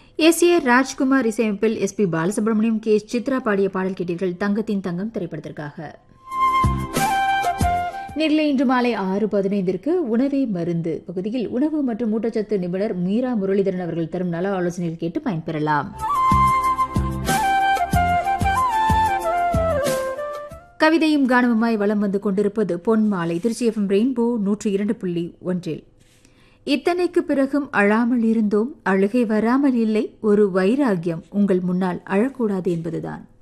S A Rajkumar இசையமைப்பில் S P Balasubrahmanyam K S Chithra பாடிய பாடல் கேட்டீர்கள் தங்கத்தின் தங்கம் திரைப்படத்திற்காக நெல்லை இன்று மாலை ஆறு பதினைந்திற்கு உணவே மருந்து பகுதியில் உணவு மற்றும் ஊட்டச்சத்து நிபுணர் மீரா முரளிதரன் அவர்கள் தரும் நல ஆலோசனைகள் கேட்டு பயன்பெறலாம் கவிதையும் கானமுமாய் வலம் வந்து கொண்டிருப்பது பொன் மாலை திருச்சி எஃப்எம் ரெயின்போ நூற்றி இரண்டு புள்ளி ஒன்றில் இத்தனைக்கு பிறகும் அழாமல் இருந்தோம் அழுகை வராமல் இல்லை ஒரு வைராகியம் உங்கள் முன்னால் அழக்கூடாது என்பதுதான்